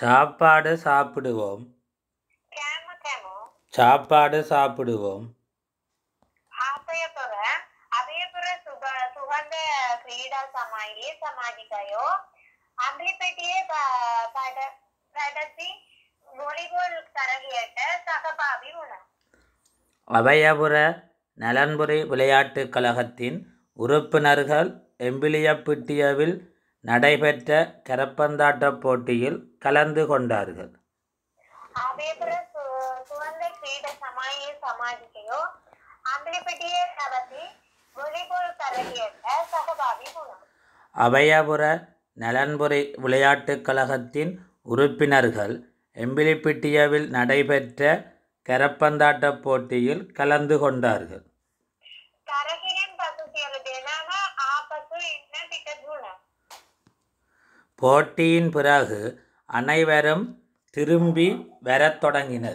சாப்பாடு சாப்பிடுவோம் කෑම කැමෝ சாப்பாடு சாப்பிடுவோம் ආපයපුර අභයපුර සුබ සුගන්ධ ක්‍රීඩා සමයේ සමාජිකයෝ අම්ලි පෙටියේ ප- පඩ පැඩති වොලිබෝල් තරගයට සහභාගී වුණා. அபயபுர நலன்புரி விளையாட்டுக் கழகத்தின் உறுப்பினர்கள் எம்பிலியப்பிட்டியவில் நடைபெற்ற கரப்பந்தாட்டப் போட்டியில் கலந்து கொண்டார்கள் ආබේපුර සු- සුවන්ධ ක්‍රීඩ සමයේ සමාජිකයෝ අම්ලි පෙටියේ පැවති වොලිබෝල් තරගයට සහභාගී වුණා. அபயபுர நலன்புரி விளையாட்டுக் கழகத்தின் உறுப்பினர்கள் எம்பிலிப்பிட்டியவில் நடைபெற்ற கரப்பந்தாட்டப் போட்டியில் கலந்து கொண்டார்கள் තරගයෙන් පසු සියලු දෙනාම ආපසු එන්න පිටත් වුණා. போட்டியின் பிறகு அனைவரும் திரும்பி வரத் தொடங்கினர்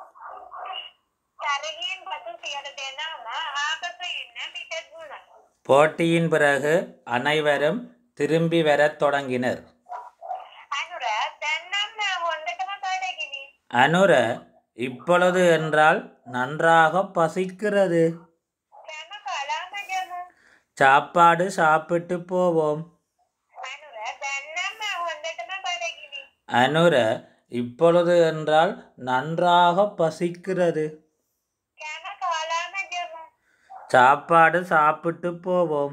තරගයෙන් පසු සියලු දෙනාම ආපසු එන්න පිටත් වුණා. போட்டியின் பிறகு அனைவரும் திரும்பி வரத் தொடங்கினர் අනුර දැන්නම් හොඳටම බඩගිනි. அனுர இப்பொழுது என்றால் நன்றாக பசிக்கிறது කෑම කලාම ජමු. சாப்பாடு சாப்பிட்டு போவோம் අනුර දැන්නම් හොඳටම බඩගිනි. அனுர இப்பொழுது என்றால் நன்றாக பசிக்கிறது කෑම කාලාම ජමු. சாப்பாடு சாப்பிட்டு போவோம்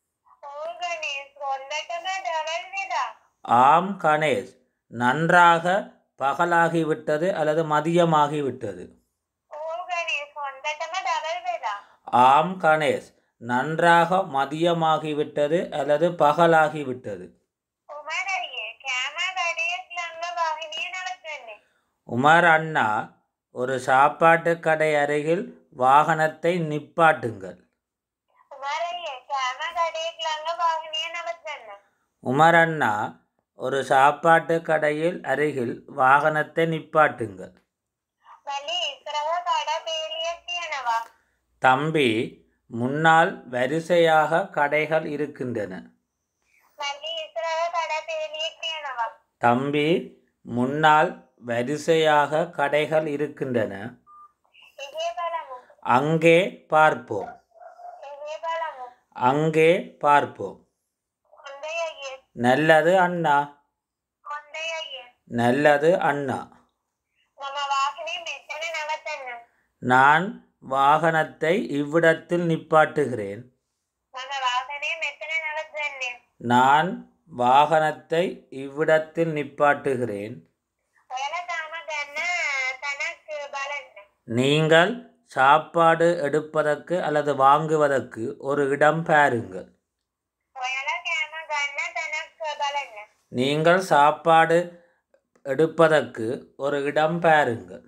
ඕගනේස් හොඳටම දවල් වෙලා. ஆம் கணேஷ் நன்றாக பகலாகிவிட்டது அல்லது மதியமாகிவிட்டது ඕගනේස් හොඳටම දවල් වෙලා. ஆம் கணேஷ் நன்றாக மதியமாகிவிட்டது அல்லது பகலாகிவிட்டது උමරරියේ කෑම ගඩියෙක් ළඟ වාහිනිය නවත්වන්නේ. உமர் அண்ணா ஒரு சாப்பாட்டு கடை அருகில் வாகனத்தை நிப்பாட்டுங்கள் උමරරියේ කෑම ගඩියෙක් ළඟ වාහිනිය නවත්වන්න. உமர் அண்ணா ஒரு சாப்பாட்டு கடையில் அருகில் வாகனத்தை நிப்பாட்டுங்கள் මල්ලි ඉස්සරහ කඩ පේලියක් තියෙනවා. தம்பி முன்னால் வரிசையாக கடைகள் இருக்கின்றன මල්ලි ඉස්සරහ කඩ පේලියක් තියෙනවා. தம்பி முன்னால் வரிசையாக கடைகள் இருக்கின்றன එහෙ බලමු. அங்கே பார்ப்போம் එහෙ බලමු. அங்கே பார்ப்போம் හොඳයි අයියේ. நல்லது அண்ணா හොඳයි අයියේ. நல்லது அண்ணா මම වාහනේ මෙතන නවතන්න. நான் வாகனத்தை இவ்விடத்தில் நிப்பாட்டுகிறேன் මම වාහනේ මෙතන නවතන්නේ. நான் வாகனத்தை இவ்விடத்தில் நிப்பாட்டுகிறேன் ඔයාලා තාම ගන්න තැනක් බලන්න. நீங்கள் சாப்பாடு எடுப்பதற்கு அல்லது வாங்குவதற்கு ஒரு இடம் பாருங்கள் ඔයාලා කෑම ගන්න තැනක් බලන්න. நீங்கள் சாப்பாடு எடுப்பதற்கு ஒரு இடம் பாருங்கள்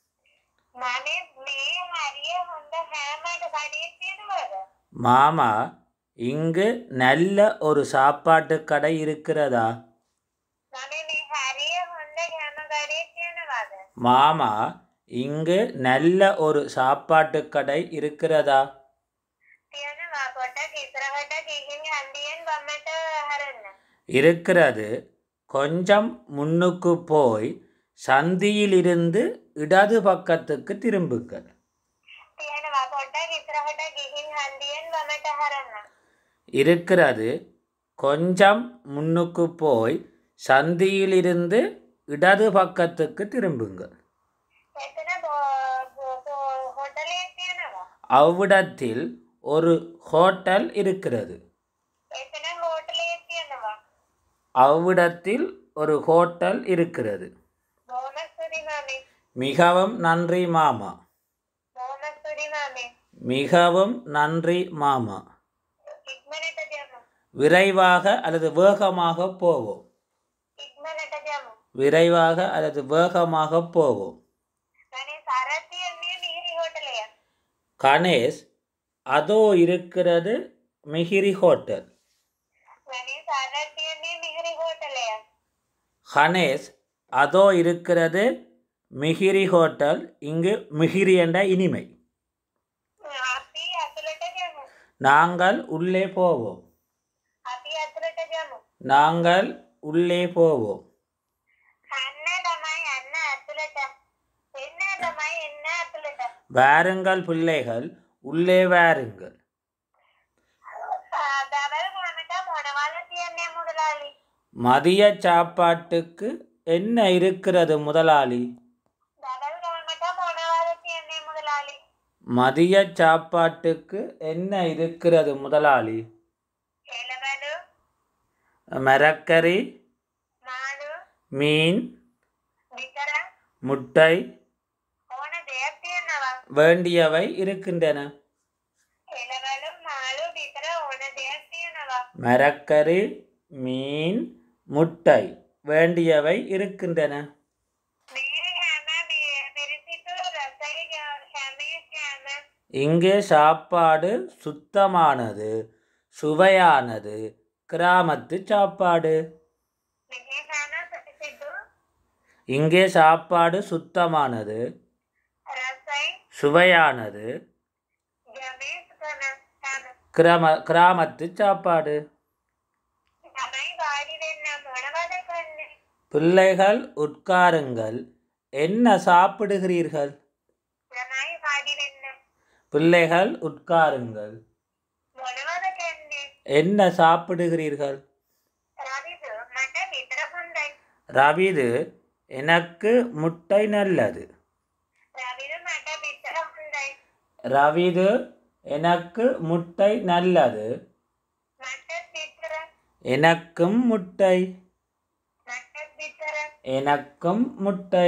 මම මේ හරිය හොඳ හෑමට කඩියක් තියෙනවද? மாமா இங்கு நல்ல ஒரு சாப்பாட்டு கடை இருக்கிறதா මම මේ හරිය හොඳ කෑම කඩියක් තියෙනවද? மாமா இங்கு நல்ல ஒரு சாப்பாட்டு கடை இருக்கிறதா තියෙනවා පොඩ්ඩක් ඉස්සරහට ගිහින් හන්දියෙන් වමට හරන්න. இருக்கிறது கொஞ்சம் முன்னுக்கு போய் சந்தியிலிருந்து இடது பக்கத்துக்கு திரும்புங்கள் තියෙනවා පොඩ්ඩක් ඉස්සරහට ගිහින් හන්දියෙන් වමට හරන්න. இருக்கிறது கொஞ்சம் முன்னுக்கு போய் சந்தியிலிருந்து இடது பக்கத்துக்கு திரும்புங்கள் එතන බෝ- බෝ- බෝ- හොටලයක් තියෙනවා. அவ்விடத்தில் ஒரு ஹோட்டல் இருக்கிறது එතන හෝටලයක් තියෙනවා. அவ்விடத்தில் ஒரு ஹோட்டல் இருக்கிறது බොහොම ස්තුති මාමේ. மிகவும் நன்றி மாமா බොහොම ස්තුති මාමේ. மிகவும் நன்றி மாமா ඉක්මනට යමු. விரைவாக அல்லது வேகமாக போவோம் ඉක්මනට යමු. விரைவாக அல்லது வேகமாக போவோம் ගනේ සරත් තියන්නේ මිහිරි හෝටලය. கணேஷ் அதோ இருக்கிறது மிகிரி ஹோட்டல் ගනේ සරත් තියන්නේ මිහිරි හෝටලය. கணேஷ் அதோ இருக்கிறது மிகிரி ஹோட்டல் இங்கு மிகிரி என்ற இனிமை අපි ඇතුළට යමු. நாங்கள் உள்ளே போவோம் අපි ඇතුළට යමු. நாங்கள் உள்ளே போவோம் කන්න வாருங்கள் பிள்ளைகள் உள்ளே வாருங்கள் දවල් කෑමට මොනවද තියන්නේ මුදලාලි மதிய சாப்பாட்டுக்கு என்ன இருக்கிறது முதலாளி දවල් කෑමට මොනවද තියන්නේ මුදලාලි மதிய சாப்பாட்டுக்கு என்ன இருக்கிறது முதலாளி එළවලු மரக்கறி මාළු மீன் විතර முட்டை ඕන දෙයක් තියෙනවා வேண்டியவை இருக்கின்றன එළවලු මාළු විතර ඕන දෙයක් තියෙනවා மரக்கறி மீன் முட்டை வேண்டியவை இருக்கின்றன මේ හැම පිරිසිදු රසයි හැමේ කෑම இங்கே சாப்பாடு சுத்தமானது சுவையானது கிராமத்து சாப்பாடு මේ හැම පිරිසිදු இங்கே சாப்பாடு சுத்தமானது රසයි சுவையானது ගමේ කන හැම கிராம கிராமத்து சாப்பாடு තමයි වාඩි වෙන්න මොනවද කරන්නේ பிள்ளைகள் உட்காருங்கள் என்ன சாப்பிடுகிறீர்கள் ළමයි වාඩි වෙන්න பிள்ளைகள் உட்காருங்கள் මොනවද කන්නේ என்ன சாப்பிடுகிறீர்கள் රවිදු මට විතර හොඳයි ரவிது எனக்கு முட்டை நல்லது රවිදු මට විතර හොඳයි ரவிது எனக்கு முட்டை நல்லது මට විතර எனக்கும் முட்டை මට විතර எனக்கும் முட்டை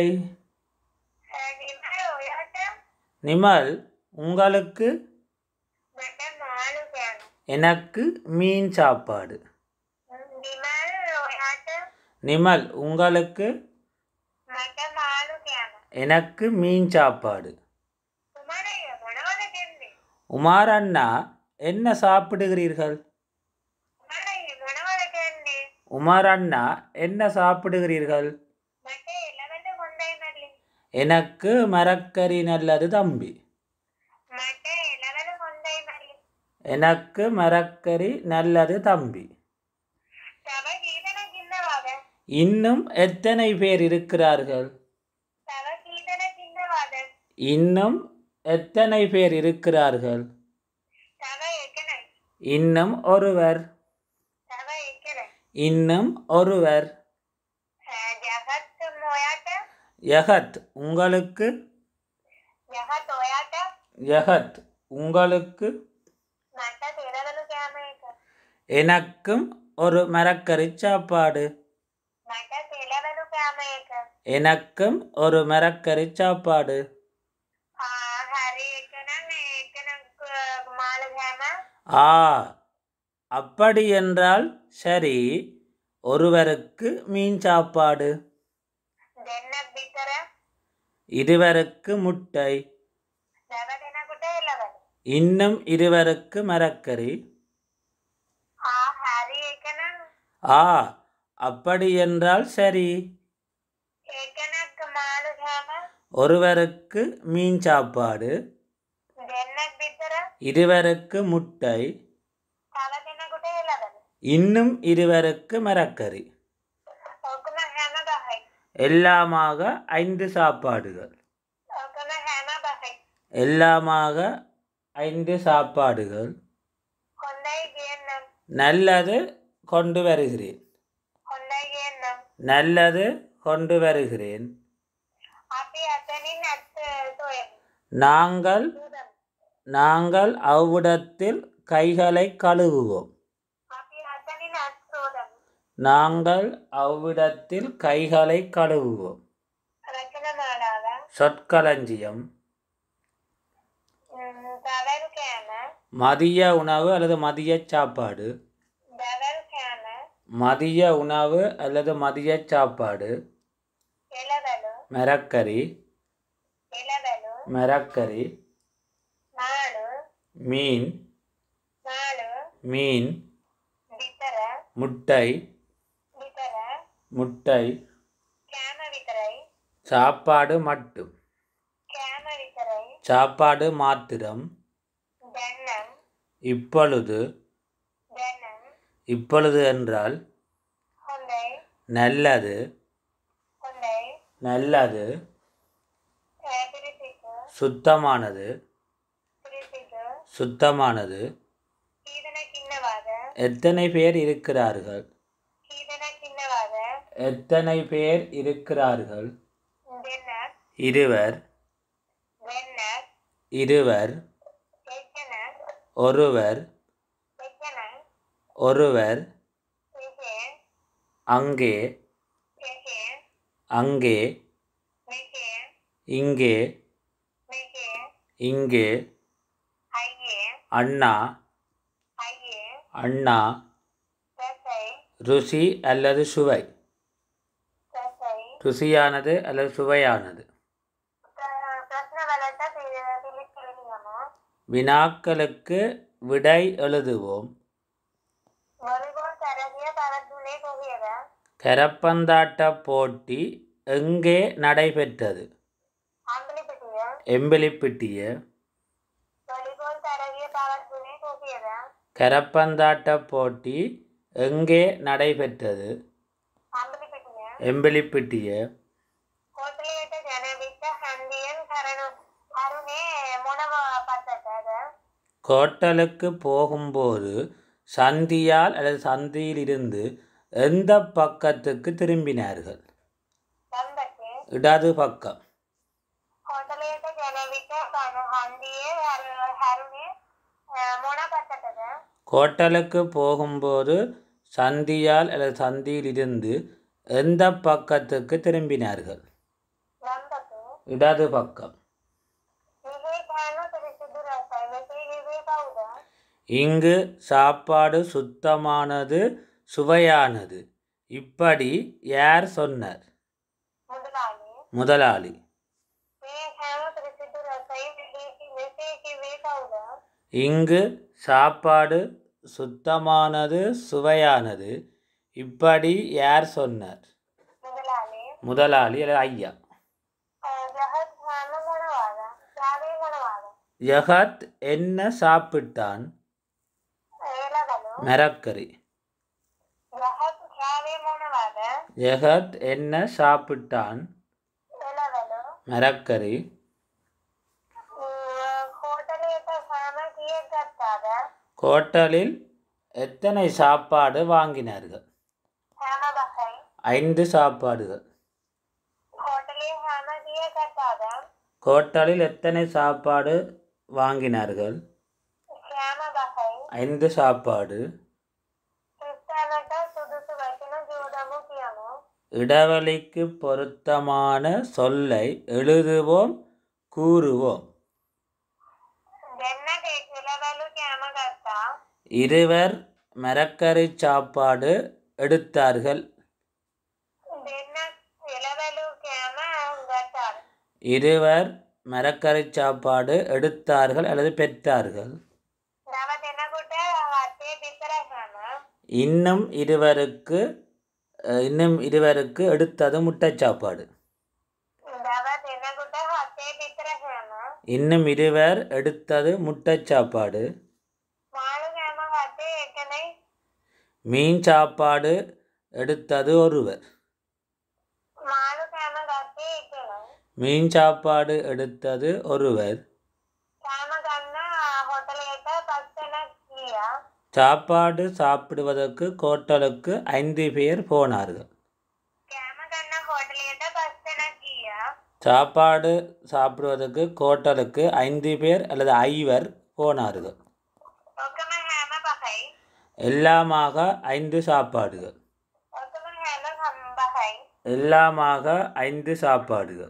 නිමල් ඔයාට நிமல் உங்களுக்கு මට මාළු කෑම எனக்கு மீன் சாப்பாடு නිමල් ඔයාට நிமல் உங்களுக்கு මට මාළු කෑම எனக்கு மீன் சாப்பாடு කුමරය මොනවද දෙන්නේ உமார் அண்ணா என்ன சாப்பிடுகிறீர்கள் කුමරය මොනවද කන්නේ உமார் அண்ணா என்ன சாப்பிடுகிறீர்கள் මට එළවලු හොඳයි මල්ලි எனக்கு மரக்கறி நல்லது தம்பி මට එළවලු හොඳයි මල්ලි எனக்கு மரக்கறி நல்லது தம்பி තව කීදෙනෙක් ඉන්නවාද இன்னும் எத்தனை பேர் இருக்கிறார்கள் තව කීදෙනෙක් ඉන්නවාද இன்னும் எத்தனை பேர் இருக்கிறார்கள் තව එකනයි இன்னும் ஒருவர் තව එකන இன்னும் ஒருவர் යහත් ඔයාට யகத் உங்களுக்கு යහත් ඔයාට யகத் உங்களுக்கு මට තෙරවලු කෑම එක எனக்கும் ஒரு மரக்கறி சாப்பாடு මට තෙලවලු කෑම එක எனக்கும் ஒரு மரக்கறி சாப்பாடு ආ හරි එකනම් ඒකන මාළු කෑම ஆ அப்படி என்றால் சரி ஒருவருக்கு மீன் சாப்பாடு දෙන්නක් විතර இருவருக்கு முட்டை තව දෙනකුට එළවලු இன்னும் இருவருக்கு மரக்கறி ආ හරි එකනම් ஆ அப்படி என்றால் சரி ඒකනක් මාළු කෑම ஒருவருக்கு மீன் சாப்பாடு දෙන්නක් විතර இருவருக்கு முட்டை තව දෙනකුට එළවලු இன்னும் இருவருக்கு மரக்கறி ඔකම හැම බහයි எல்லாமாக ஐந்து சாப்பாடுகள் ඔකම හැම බහයි எல்லாமாக ஐந்து சாப்பாடுகள் හොඳයි කියන්නම් நல்லது கொண்டு வருகிறேன் හොඳයි කියන්නම් நல்லது கொண்டு வருகிறேன் අපි අතනින් ඇත්ත සොයමු நாங்கள் සූදමු. நாங்கள் அவ்விடத்தில் கைகளை கழுவுவோம் අපි අතනින් ඇත් සෝදමු நாங்கள் அவ்விடத்தில் கைகளை கழுவுவோம் රචන මාලාව சொற்களஞ்சியம் දවල් කෑම மதிய உணவு அல்லது மதிய சாப்பாடு දවල් කෑම மதிய உணவு அல்லது மதிய சாப்பாடு එළවලු மரக்கறி එළවලු மரக்கறி මාළු மீன் මාළු மீன் විතර முட்டை විතර முட்டை කෑම විතරයි சாப்பாடு மட்டும் කෑම විතරයි சாப்பாடு மாத்திரம் දැන්නම් இப்பொழுது දැන්නම් இப்பொழுது என்றால் හොඳයි நல்லது හොඳයි நல்லது ඈ පිරිසිදු சுத்தமானது පිරිසිදු சுத்தமானது කීදෙනෙක් ඉන්නවාද எத்தனை பேர் இருக்கிறார்கள் කීදෙනෙක් ඉන්නවාද எத்தனை பேர் இருக்கிறார்கள் දෙන්නක් இருவர் වෙන්නක් இருவர் එක්කෙනෙක් ஒருவர் එක්කෙනෙක් ஒருவர் මෙහේ அங்கே එහේ அங்கே මෙහේ இங்கே මෙහේ இங்கே අයියේ அண்ணா අයියේ அண்ணா රසයි ருசி அல்லது சுவை රසයි ருசியானது அல்லது சுவையானது ප්‍රශ්න වලට පිළිතුරු ලියමු வினாக்களுக்கு விடை எழுதுவோம் වොලිබෝල් තරගය පවත්වුණේ කොහේද கரப்பந்தாட்ட போட்டி எங்கே நடைபெற்றது අම්බලිපිටිය எம்பிலிப்பிட்டிய වොලිබෝල් තරගය පවත්වුණේ කොහේද கரப்பந்தாட்ட போட்டி எங்கே நடைபெற்றது අම්බලිපිටිය எம்பிலிப்பிட்டிய හෝටලයට ජනවිට හන්දියෙන් කරනු අරුණේ මොනව පත්තටද ஹோட்டலுக்கு போகும்போது சந்தியால் அல்லது சந்தியிலிருந்து எந்த பக்கத்துக்கு திரும்பினார்கள் ගම්බටේ இடது பக்கம் හෝටලයට ජනවිට කන හන්දියේ හැරුණේ මොන පත්තටද ஹோட்டலுக்கு போகும்போது சந்தியால் அல்லது சந்தியிலிருந்து எந்த பக்கத்துக்கு திரும்பினார்கள் ගම්බටේ இடது பக்கம் මෙහේ කෑම පිරිසිදු රසයි මෙසේ කිව්වේ කවුද இங்கு சாப்பாடு சுத்தமானது சுவையானது இப்படி யார் சொன்னார் මුදලාලේ முதலாளி මේ කෑම පිරිසිදු රසයි මෙහේ මෙසේ කිව්වේ කවුද இங்கு சாப்பாடு சுத்தமானது சுவையானது இப்படி யார் சொன்னார் මුදලාලේ முதலாளி அல்லது ஐயா ගහත් හාම මොනවාද යාවේ මොනවාද யகத் என்ன சாப்பிட்டான் ඒලගලු மரக்கறி ගහත් කෑවේ මොනවාද யகத் என்ன சாப்பிட்டான் එලවලු மரக்கறி හෝටලයට හාම කියෙක් ගත්තාද ஹோட்டலில் எத்தனை சாப்பாடு வாங்கினார்கள் හෑම බහයි ஐந்து சாப்பாடுகள் හෝටලේ හාම කිය ගත්තාද ஹோட்டலில் எத்தனை சாப்பாடு வாங்கினார்கள் කෑම බහයි ஐந்து சாப்பாடு ක්‍රිස්ථානට සුදුසු වචන ජෝඩමු කියමු இடைவெளிக்கு பொருத்தமான சொல்லை எழுதுவோம் கூறுவோம் දෙන්න එලවලු කෑම ගත්තා இருவர் மரக்கறி சாப்பாடு எடுத்தார்கள் දෙන්න එලවලු කෑම ගත්තාද இருவர் மரக்கறி சாப்பாடு எடுத்தார்கள் அல்லது பெற்றார்கள் නව දෙනකුට හත්තේ පිසර හැම இன்னும் இருவருக்கு அஹ், இன்னும் இருவருக்கு எடுத்தது முட்டை சாப்பாடு නව දෙනකුට හත්තේ පිසර හැම இன்னும் இருவர் எடுத்தது முட்டை சாப்பாடு මාළු කෑම හත්තේ එකනයි மீன் சாப்பாடு எடுத்தது ஒருவர் මාළු කෑම ගත්තේ එකනයි மீன் சாப்பாடு எடுத்தது ஒருவர் කෑම ගන්න හොටලයට පස්සන කියා சாப்பாடு சாப்பிடுவதற்கு ஹோட்டலுக்கு ஐந்து பேர் போனார்கள் කෑම ගන්න හොටලයට පස්සන කියා சாப்பாடு சாப்பிடுவதற்கு ஹோட்டலுக்கு ஐந்து பேர் அல்லது ஐவர் போனார்கள் ඔකම හැම පහයි எல்லாமாக ஐந்து சாப்பாடுகள் ඔකම හැම හම්බහයි எல்லாமாக ஐந்து சாப்பாடுகள்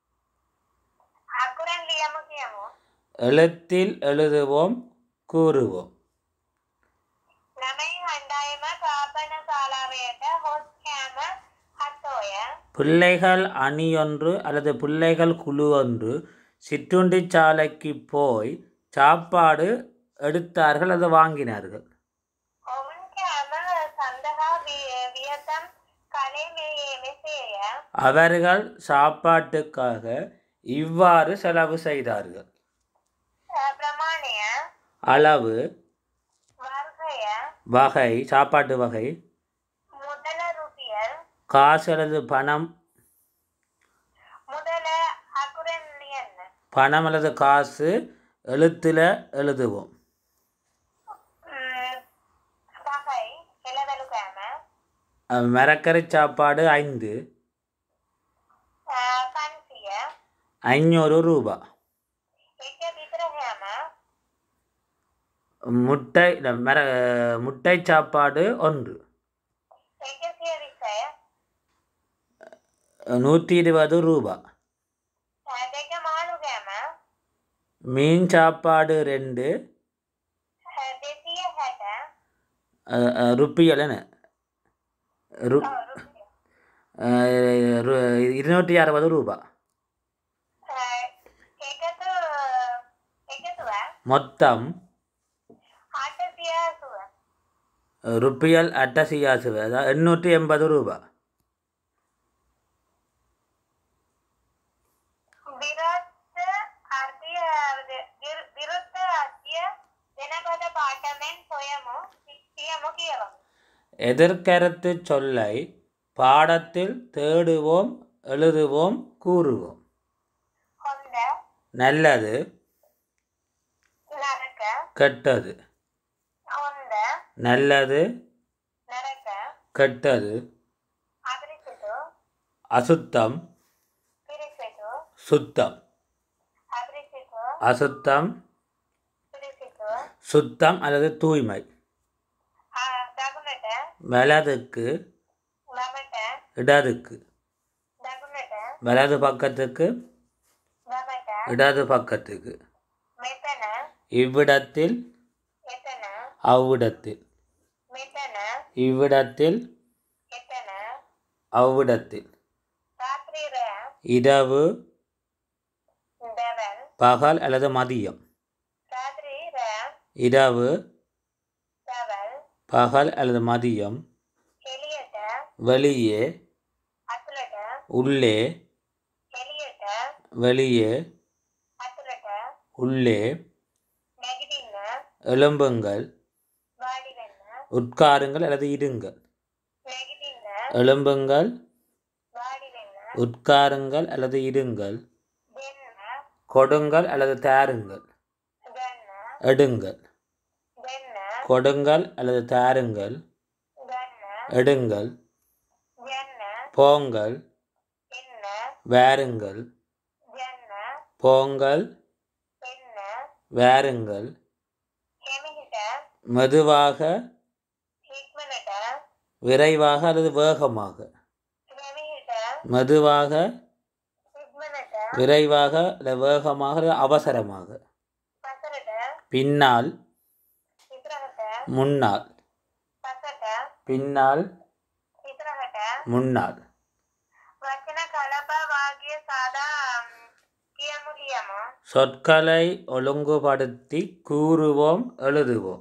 අකුරන් ලියමු කියමු எழுத்தில் எழுதுவோம் கூறுவோம் ළමයි හණ්ඩායම කාපන ශාලාවයට හොස් කෑම හතෝය பிள்ளைகள் அணியொன்று அல்லது பிள்ளைகள் குழு ஒன்று சிற்றுண்டி சாலைக்கு போய் சாப்பாடு எடுத்தார்கள் அல்லது வாங்கினார்கள் ඔවුන් කෑම සඳහා වි- වියතම් කලේ මේ මෙසේය அவர்கள் சாப்பாட்டுக்காக இவ்வாறு செலவு செய்தார்கள் අ, ප්‍රමාණය அளவு වර්ගය வகை சாப்பாட்டு வகை මුදල රුපියල් காசு அல்லது பணம் මුදල අකුරෙන් ලියන්න பணம் அல்லது காசு எழுத்தில் எழுதுவோம் ம், பகை எலவெலு கேம அஹ் மரக்கறி சாப்பாடு ஐந்து பன்சிய ஐநூறு ரூபா එක විතර හැම முட்டை இல்ல, மர முட்டை சாப்பாடு ஒன்று එකසිය විසය நூற்றி இருபது ரூபா දෙක මාළු ගෑම மீன் சாப்பாடு ரெண்டு දෙසිය හැට அஹ், அஹ், ருப்பியல் என்ன ரு அஹ், ரு- இருநூற்றி அறுபது ரூபா එකතු එකතුව மொத்தம் අට සියාසුව ருப்பியல் அட்டசியாசு அதாவது எண்ணூற்றி எண்பது ரூபா විරත් අර්ථය විරුත්ත අත්‍ය දෙනපද පාටමෙන් සොයමු කියමු කියවමු எதிர்கருத்து சொல்லை பாடத்தில் தேடுவோம் எழுதுவோம் கூறுவோம் හොඳ நல்லது නරක கெட்டது හොඳ நல்லது නරක கெட்டது අපිරිසිදු அசுத்தம் පිරිසිදු சுத்தம் අපිරිසිදු அசுத்தம் පිරිසිදු சுத்தம் அல்லது தூய்மை දකුණට வலதுக்கு වමට இடதுக்கு දකුණට வலது பக்கத்துக்கு වමට இடது பக்கத்துக்கு මෙතන இவ்விடத்தில் එතන அவ்விடத்தில் මෙතන இவ்விடத்தில் එතන அவ்விடத்தில் රාත්‍රී රෑ இரவு දවල් பகல் அல்லது மதியம் රාත්‍රී රෑ இரவு දවල් பகல் அல்லது மதியம் එළියට வெளியே අතුලට உள்ளே එළියට வெளியே අතුලට உள்ளே නැගිටින්න எழும்புங்கள் වාඩි වෙන්න உட்காருங்கள் அல்லது இருங்கள் නැගිටින්න எழும்புங்கள் වාඩි වෙන්න உட்காருங்கள் அல்லது இருங்கள் දෙන්න கொடுங்கள் அல்லது தாருங்கள் ගන්න எடுங்கள் දෙන්න கொடுங்கள் அல்லது தாருங்கள் ගන්න எடுங்கள் යන්න போங்கள் එන්න வாருங்கள் යන්න போங்கள் එන්න வாருங்கள் කෙමිහිට மெதுவாக ඉක්මනට விரைவாக அல்லது வேகமாக කෙමිහිට மெதுவாக ඉක්මනට விரைவாக அல்லது வேகமாக அல்லது அவசரமாக පසරට பின்னால் ඉතරහට முன்னால் පසට பின்னால் ඉතරහට முன்னால் වචන කලපා වාගේ සාදා කියමු කියමු சொற்களை ஒழுங்குபடுத்தி கூறுவோம் எழுதுவோம்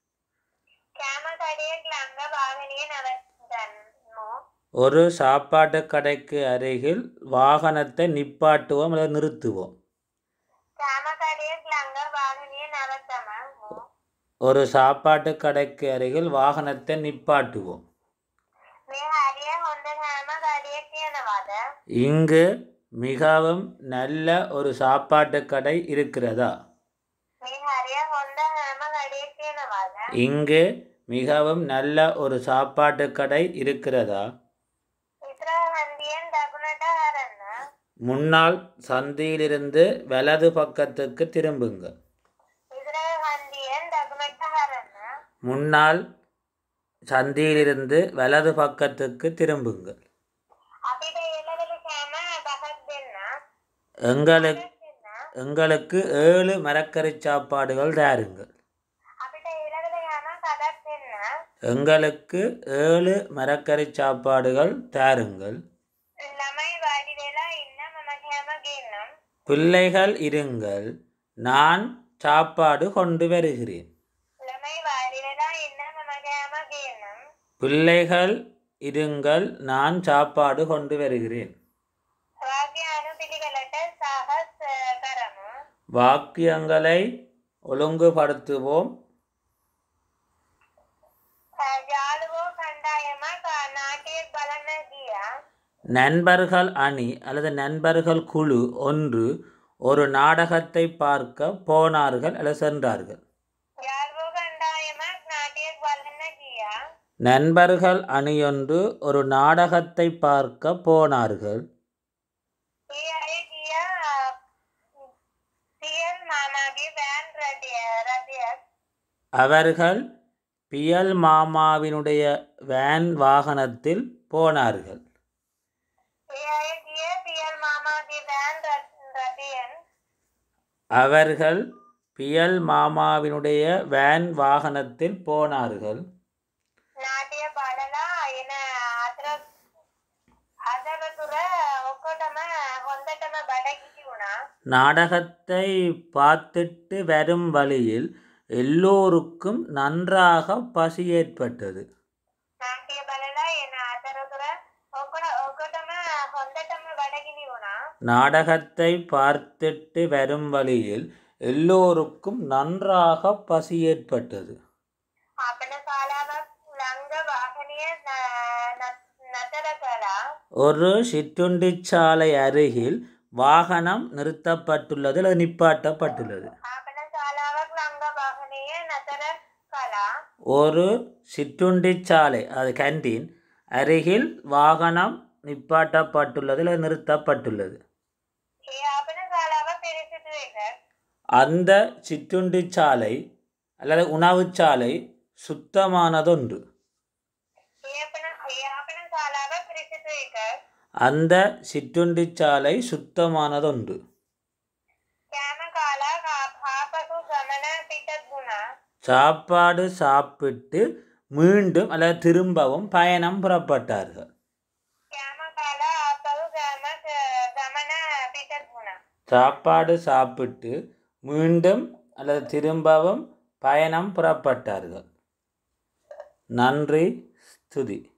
කෑම කඩයක් ළඟ වාහනය නවත්තන්නු ஒரு சாப்பாட்டு கடைக்கு அருகில் வாகனத்தை நிப்பாட்டுவோம் அல்லது நிறுத்துவோம் කෑම කඩයක් ළඟ වාහනය නවත්තමු ஒரு சாப்பாட்டு கடைக்கு அருகில் வாகனத்தை நிப்பாட்டுவோம் මේ හරිය හොඳ කෑම කඩයක් කියනවාද இங்கு மிகவும் நல்ல ஒரு சாப்பாட்டு கடை இருக்கிறதா මේ හරිය හොඳ කෑම කඩයක් කියනවාද இங்கு மிகவும் நல்ல ஒரு சாப்பாட்டு கடை இருக்கிறதா ඉතර හන්දියෙන් දකුණට හරන්න முன்னால் சந்தியிலிருந்து வலது பக்கத்துக்கு திரும்புங்கள் ඉතර හන්දියෙන් දකුණට හරන්න முன்னால் சந்தியிலிருந்து வலது பக்கத்துக்கு திரும்புங்கள் අපිට ඒලවල කෑම බහක් දෙන්න எங்களுக்கு දෙන්න எங்களுக்கு ஏழு மரக்கறி சாப்பாடுகள் தாருங்கள் අපිට ඒලවල යම කඩක් දෙන්න எங்களுக்கு ஏழு மரக்கறி சாப்பாடுகள் தாருங்கள் ළමයි වාඩි වෙලා ඉන්න මම කෑම ගෙන්නම් பிள்ளைகள் இருங்கள் நான் சாப்பாடு கொண்டு வருகிறேன் ළමයි වාඩි වෙලා ඉන්න මම කෑම ගෙන්නම් பிள்ளைகள் இருங்கள் நான் சாப்பாடு கொண்டு வருகிறேன் වාක්‍ය අනුපිළිවෙලට සාහස් කරමු வாக்கியங்களை ஒழுங்குபடுத்துவோம் යාළුවෝ කණ්ඩායමක් නාටයක් බලන්න ගියා நண்பர்கள் அணி அல்லது நண்பர்கள் குழு ஒன்று ஒரு நாடகத்தை பார்க்க போனார்கள் அல்லது சென்றார்கள் යාළුවෝ කණ්ඩායමක් නාට්‍යයක් බලන්න ගියා. நண்பர்கள் அணியொன்று ஒரு நாடகத்தை பார்க்க போனார்கள் ඒ අය ගියා සියල් මාමාගේ වෑන් රටය රථයක් அவர்கள் பியல் மாமாவினுடைய வேன் வாகனத்தில் போனார்கள் ඒ අය ගිය සියල් මාමාගේ වෑන් රටයෙන් அவர்கள் பியல் மாமாவினுடைய வேன் வாகனத்தில் போனார்கள் නාටය බලලා එන අතර අදරතුර ඔක්කොටම හොඳටම බඩගිනි වුණා. நாடகத்தை பார்த்துட்டு வரும் வழியில் எல்லோருக்கும் நன்றாக பசி ஏற்பட்டது නාට්‍ය බලලා එන අතරතුර ඔක්කොට ඔක්කොටම හොඳටම බඩගිනි වුණා. நாடகத்தை பார்த்துட்டு வரும் வழியில் எல்லோருக்கும் நன்றாக பசி ஏற்பட்டது අපන ශාලාවක් ළඟ වාහනය න- න- නතර කළා. ஒரு சிற்றுண்டிச்சாலை அருகில் வாகனம் நிறுத்தப்பட்டுள்ளது அல்லது நிப்பாட்டப்பட்டுள்ளது ආපන ශාලාවක් ළඟ වාහනය නතර කළා. ஒரு சிற்றுண்டிச்சாலை அது கேண்டீன் அருகில் வாகனம் நிப்பாட்டப்பட்டுள்ளது அல்லது நிறுத்தப்பட்டுள்ளது ඒ ආපන ශාලාව පිරිසිදු එක. அந்த சிற்றுண்டிச்சாலை அல்லது உணவுச்சாலை சுத்தமானதொன்று ඒ අපන ඒ ආපන ශාලාව පිරිසිදු එක. அந்த சிற்றுண்டிச்சாலை சுத்தமானதொன்று කෑම කාලා ආ- ආපසු ගමන පිටත් වුණා. சாப்பாடு சாப்பிட்டு மீண்டும் அல்லது திரும்பவும் பயணம் புறப்பட்டார்கள் කෑම කාලා ආපසු ගම ගමන පිටත් වුණා. சாப்பாடு சாப்பிட்டு மீண்டும் அல்லது திரும்பவும் பயணம் புறப்பட்டார்கள் நன்றி ஸ்துதி